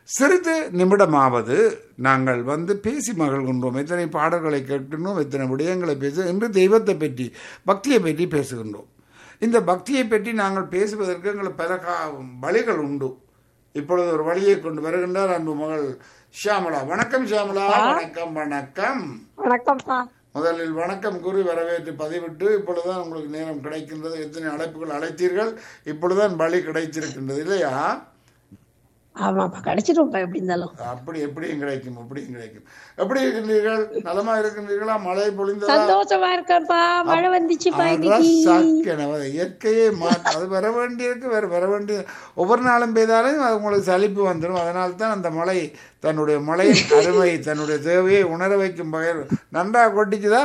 சிறிது நிமிடமாவது நாங்கள் வந்து பேசி மகிழ்கின்றோம் எத்தனை பாடல்களை கேட்கின்றோம் எத்தனை விடயங்களை பேச இன்று தெய்வத்தை பற்றி பக்தியை பற்றி பேசுகின்றோம் இந்த பக்தியை பற்றி நாங்கள் பேசுவதற்கு எங்களுக்கு பல கா வழிகள் உண்டு இப்பொழுது ஒரு வழியை கொண்டு வருகின்றார் அன்பு மகள் ஷியாமலா வணக்கம் ஷியாமலா வணக்கம் வணக்கம் வணக்கம்ப்பா முதலில் வணக்கம் கூறி வரவேற்று பதிவிட்டு இப்பொழுதுதான் உங்களுக்கு நேரம் கிடைக்கின்றது எத்தனை அழைப்புகள் அழைத்தீர்கள் இப்பொழுதுதான் வழி கிடைத்திருக்கின்றது இல்லையா ஆமாப்பா கிடைச்சிரும்ப்பா எப்படி இருந்தாலும் அப்படி எப்படியும் கிடைக்கும் அப்படியும் கிடைக்கும் எப்படி இருக்கின்றீர்கள் நலமா இருக்கின்றீர்களா மழை பொழிந்ததா சந்தோஷமா இருக்கேன்ப்பா மழை வந்துச்சுப்பா இன்னைக்கு அரசாக்கணவ. இயற்கையே மாற்ற அது வர வேண்டியிருக்கு வேறு வர வேண்டிய ஒவ்வொரு நாளும் பெய்தாலும் அது உங்களுக்கு சலிப்பு வந்துடும் அதனால தான் அந்த மழை தன்னுடைய மழையின் அருமை தன்னுடைய தேவையை உணர வைக்கும் வகையில் நன்றாக கொட்டிச்சுதா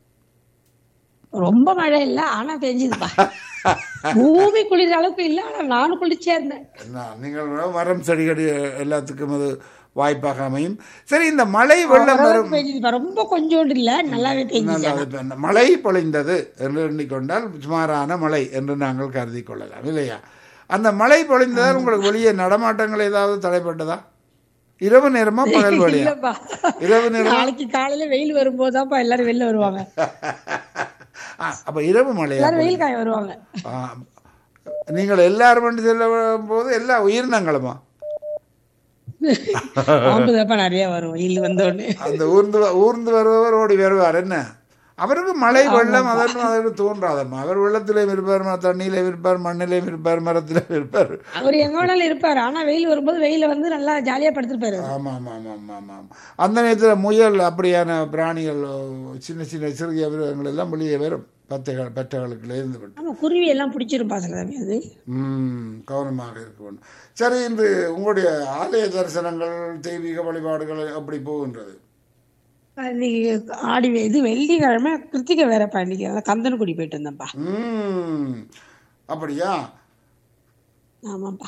ரொம்ப மழை இல்ல ஆனா பெஞ்சுதுப்பா பூமி குளிர அளவுக்கு இல்ல ஆனா நானும் குளிச்சே இருந்தேன் என்ன, நீங்கள் மரம் செடிகடி எல்லாத்துக்கும் அது வாய்ப்பாக அமையும் சரி இந்த மழை வெள்ளம் வரும் பெஞ்சுதுப்பா ரொம்ப கொஞ்சோண்டு இல்ல நல்லாவே பெஞ்சுச்சு நல்லது. இப்ப இந்த மழை பொழிந்தது என்று எண்ணிக்கொண்டால் சுமாரான மழை என்று நாங்கள் கருதி கொள்ளலாம் இல்லையா அந்த மழை பொழிந்ததால் உங்களுக்கு வெளியே நடமாட்டங்கள் ஏதாவது தடைப்பட்டதா இரவு நேரமா பகல் வழியா இல்லப்பா இரவு நேரம் நாளைக்கு காலையில வெயில் வரும்போதுதான்ப்பா எல்லாரும் வெளில வருவாங்க ஆ, அப்ப இரவு மழையா எல்லாரும் வெயில் காய வருவாங்க ஆ, நீங்கள் எல்லாரும் வந்து செல்ல போது எல்லா உயிரினங்களுமா பாம்புதாப்பா நிறைய வரும் வெயில் வந்த உடனே அந்த ஊர்ந்து வ- ஊர்ந்து வருபவர் ஓடி வருவார் என்ன அவருக்கு மழை வெள்ளம் அதற்கு அதற்கு தோன்றாதம்மா அவர் வெள்ளத்திலேயும் இருப்பார் ம- தண்ணியிலேயும் இருப்பார் மண்ணிலேயும் இருப்பார் மரத்திலேயும் இருப்பார் அவர் எங்க வேணாலும் இருப்பாரு ஆனா வெயில் வரும்போது வெயில வந்து நல்லா ஜாலியா படுத்திருப்பாரு ஆமாம் ஆமாம் ஆமாம் ஆமாம் அந்த நேரத்தில் முயல் அப்படியான பிராணிகள் சின்ன சின்ன சிறிய மிருகங்கள் எல்லாம் வெளியே வரும் பத்தைகள் பெற்றகளுக்குள்ள இருந்து விட்டு ஆமா குருவி எல்லாம் பிடிச்சிருப்பா சில சமயம் அது ம் கவனமாக இருக்க வேண்டும் சரி இன்று உங்களுடைய ஆலய தரிசனங்கள் தெய்வீக வழிபாடுகள் அப்படி போகின்றது இன்னைக்கு ஆடி வெ- இது வெள்ளிக்கிழமை கிருத்திகை வேறப்பா இன்னைக்கு அதனால கந்தன்குடி போயிட்டு வந்தேன்ப்பா ம் அப்படியா ஆமாப்பா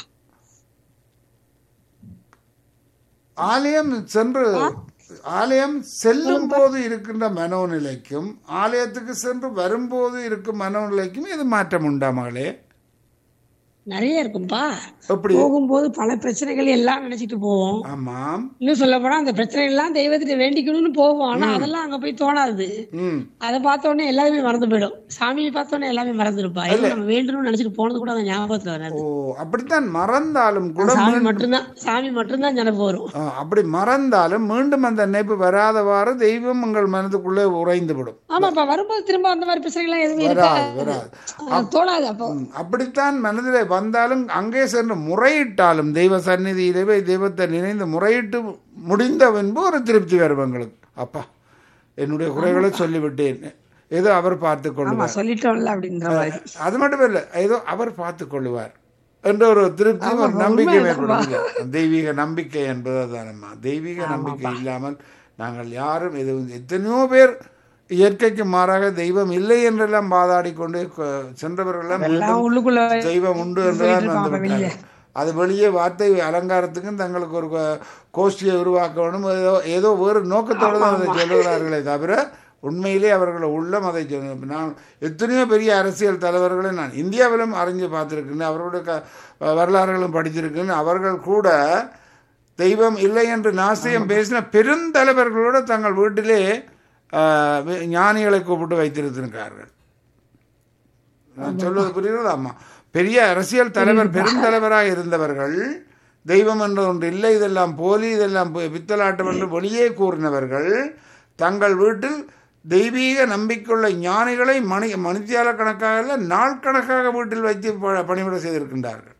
ஆலயம் சென்று ஆலயம் செல்லும் போது இருக்கின்ற மனோநிலைக்கும் ஆலயத்துக்கு சென்று வரும்போது இருக்கும் மனோநிலைக்கும் இது மாற்றம் உண்டா மகளே நிறைய இருக்கும்பா எப்படி போகும்போது பல பிரச்சனைகள் எல்லாம் நினைச்சிட்டு போவோம் ஆமாம் இன்னும் சொல்ல போனா அந்த பிரச்சனை எல்லாம் தெய்வத்திட்ட வேண்டிக்கணும்னு போவோம் ஆனா அதெல்லாம் அங்க போய் தோணாது ம் அதை பார்த்த உடனே எல்லாமே மறந்து போயிடும் சாமியை பார்த்த உடனே எல்லாமே மறந்துருப்பா ஏதோ நம்ம வேண்டணும்னு நினைச்சிட்டு போனது கூட அந்த ஞாபகத்துல வராது ஓ அப்படித்தான் மறந்தாலும் கூட சாமி மட்டும்தான் சாமி மட்டும்தான் நினைப்பு வரும் ஆ, அப்படி மறந்தாலும் மீண்டும் அந்த நினைப்பு வராதவாறு தெய்வம் உங்கள் மனதுக்குள்ளே உறைந்து விடும் ஆமாப்பா வரும்போது திரும்ப அந்த மாதிரி பிரச்சனைகள் எதுவுமே வராது இருக்காது வராது அது தோணாது அப்போ ம், அப்படித்தான் மனதிலே வந்தாலும் அங்கே சென்று முறையிட்டாலும் தெய்வ சந்நிதியிலே போய் தெய்வத்தை நினைந்து முறையிட்டு முடிந்த பின்பு ஒரு திருப்தி வரும் எங்களுக்கு அப்பா என்னுடைய குறைகளை சொல்லிவிட்டேன் ஏதோ அவர் பார்த்து ஆமா கொள்ளுவார் சொல்லிட்டோம்ல அப்படின்ற மாதிரி அது மட்டும் இல்லை ஏதோ அவர் பார்த்து கொள்ளுவார் என்ற ஒரு திருப்தி ஒரு நம்பிக்கை ஏற்படும் தெய்வீக நம்பிக்கை என்பது அதானம்மா தெய்வீக நம்பிக்கை இல்லாமல் நாங்கள் யாரும் எதுவும் எத்தனையோ பேர் இயற்கைக்கு மாறாக தெய்வம் இல்லை என்றெல்லாம் வாதாடி கொண்டு கொ- சென்றவர்களெல்லாம் எல்லாம் உள்ளுக்குள்ள தெய்வம் உண்டு என்றுதான் வந்து விட்டார்கள் அது வெளியே வார்த்தை அலங்காரத்துக்கும் தங்களுக்கு ஒரு கோ- கோஷ்டியை உருவாக்க வேணும் ஏதோ ஏதோ வேறு நோக்கத்தோடு தான் அதை சொல்லுகிறார்களே தவிர உண்மையிலே அவர்கள் உள்ளம் அதை சொன்ன நான் எத்தனையோ பெரிய அரசியல் தலைவர்களை நான் இந்தியாவிலும் அறிஞ்சு பார்த்துருக்கேன் அவர்களுடைய க வரலாறுகளும் படிச்சிருக்கேன் அவர்கள் கூட தெய்வம் இல்லை என்று நாசியம் பேசின பெருந்தலைவர்களோடு தங்கள் வீட்டிலே ஆஹ், ஞானிகளை கூப்பிட்டு வைத்திருந்திருக்கிறார்கள் நான் சொல்வது புரிகிறது ஆமா பெரிய அரசியல் தலைவர் பெருந்தலைவராக இருந்தவர்கள் தெய்வம் என்ற ஒன்று இல்லை இதெல்லாம் போலி இதெல்லாம் பி- பித்தலாட்டம் என்று வெளியே கூறினவர்கள் தங்கள் வீட்டில் தெய்வீக நம்பிக்கையுள்ள ஞானிகளை மணி மணித்தியால கணக்காக அல்ல நாள் கணக்காக வீட்டில் வைத்து ப- பணிவிட செய்திருக்கின்றார்கள்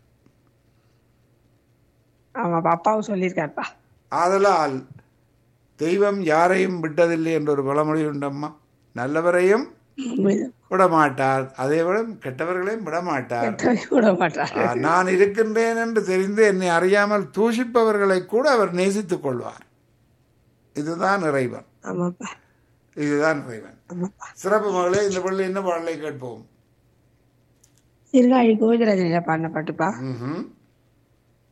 ஆமாப்பா அப்பாவும் சொல்லியிருக்காருப்பா ஆதலால் தெய்வம் யாரையும் விட்டதில்லை என்ற ஒரு பழமொழி உண்டம்மா நல்லவரையும் விடமாட்டார் அதே விட கெட்டவர்களையும் விடமாட்டார் விட மாட்டார் ஆ, நான் இருக்கின்றேன் என்று தெரிந்து என்னை அறியாமல் தூஷிப்பவர்களை கூட அவர் நேசித்துக் கொள்வார் இதுதான் இறைவன் ஆமாப்பா இதுதான் இறைவன் ஆமாப்பா சிறப்பு மகளே இந்த பள்ளி என்ன பாடலை கேட்போம் சிறுகாழி கோவிந்தராஜன் பாடின பாட்டுப்பா ம்ஹும்.